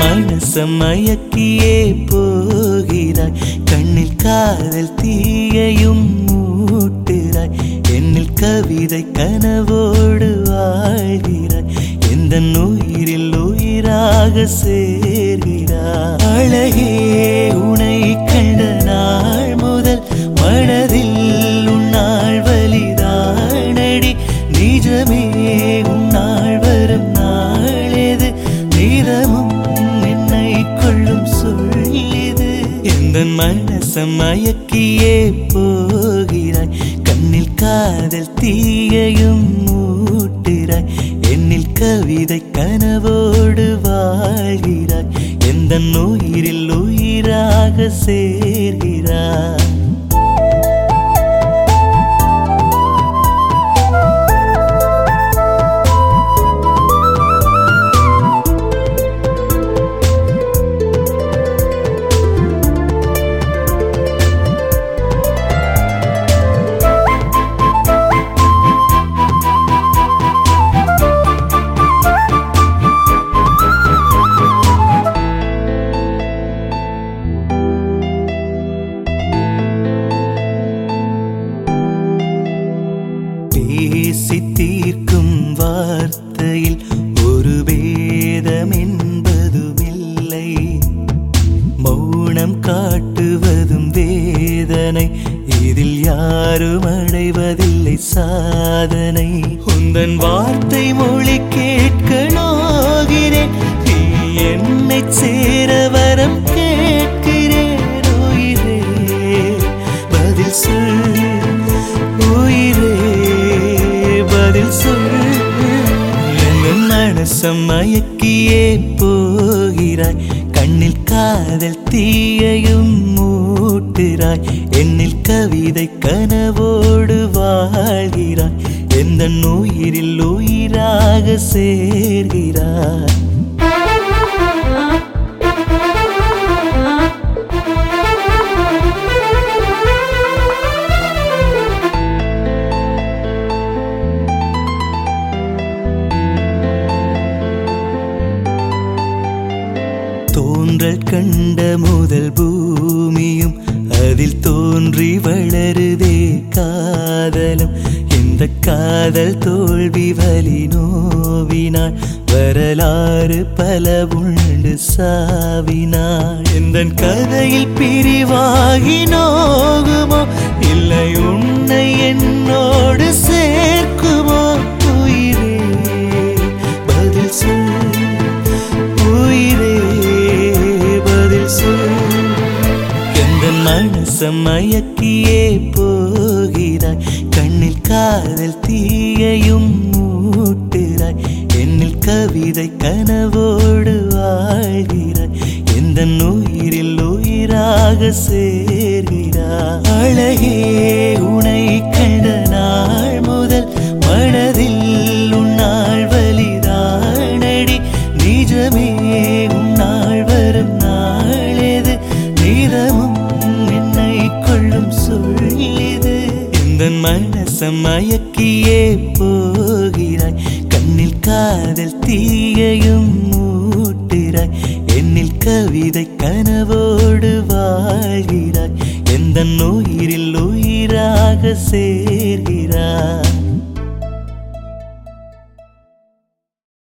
மனச மயக்கியே போகிறாய் கண்ணில் காதல் தீயையும் மூட்டுறாய் என்னில் கவிதை கனவோடு வாழ்கிறாய் எந்த உயிரில் உயிராக சேர்கிறாய் அழகே உனை கண்ட நாள் முதல் மனதில் உன்னாள் வலிதானடி நிஜமே உன்னாள் வரும் நாளேது நீதமும் என்னை கொள்ளும் சொல்லிது எந்த மனச மயக்கியே போகிறாய் கண்ணில் காதல் தீயையும் மூட்டுறாய் என்னில் கவிதை கனவோடு வாழ்கிறாய் எந்த உயிரில் உயிராக சேர்கிறாய் பேசி தீர்க்கும் வார்த்தையில் ஒரு பேதம் என்பதுமில்லை மௌனம் காட்டுவதும் வேதனை இதில் யாரும் அடைவதில்லை சாதனை உந்தன் வார்த்தை மொழி கேட்க நோகிறேன் நீ என்னை சேர வரம் கேட்கிறேன் உயிரே பதில் சொல் உயிரே பதில் சொல் என் மனசம் மயக்கியே போகிறாய் கண்ணில் காதல் தீயையும் மூட்டுறாய் என்னில் கவிதை கனவோடு வாழ்கிறாய் எந்த உயிரில் உயிராக சேர்கிறாய் தோன்றல் கண்ட முதல் பூமியும் அதில் தோன்றி வளருதே காதலும் இந்த காதல் தோல்வி வலி நோவினாள் வரலாறு பல உண்டு சாவினாள் இந்த கதையில் பிரிவாகி நோகுமோ இல்லை உன்னை என்னோடு சேர்க்குமோ உயிரே பதில் சொல் உயிரே பதில் சொல் எந்த மனச மயக்கியே போகிறாய் கண்ணில் காதல் தீயையும் மூட்டுறாய் என்னில் கவிதை கனவோடு வாழ்கிறாய் எந்த உயிரில் உயிராக சேர்கிறாய் அழகே உனை கண்ட நாள் முதல் மனதில் உன்னாள் வலிதானடி நிஜமே உன்னாள் வரும் நாளேது நீதமும் என்னை கொள்ளும் சொல்லிது இந்த மனச மயக்கியே போகிறாய் கண்ணில் காதல் தீயையும் மூட்டுறாய் என்னில் கவிதை கனவோடு வாழ்கிறாய் எந்த உயிரில் உயிராக சேர்கிறாய்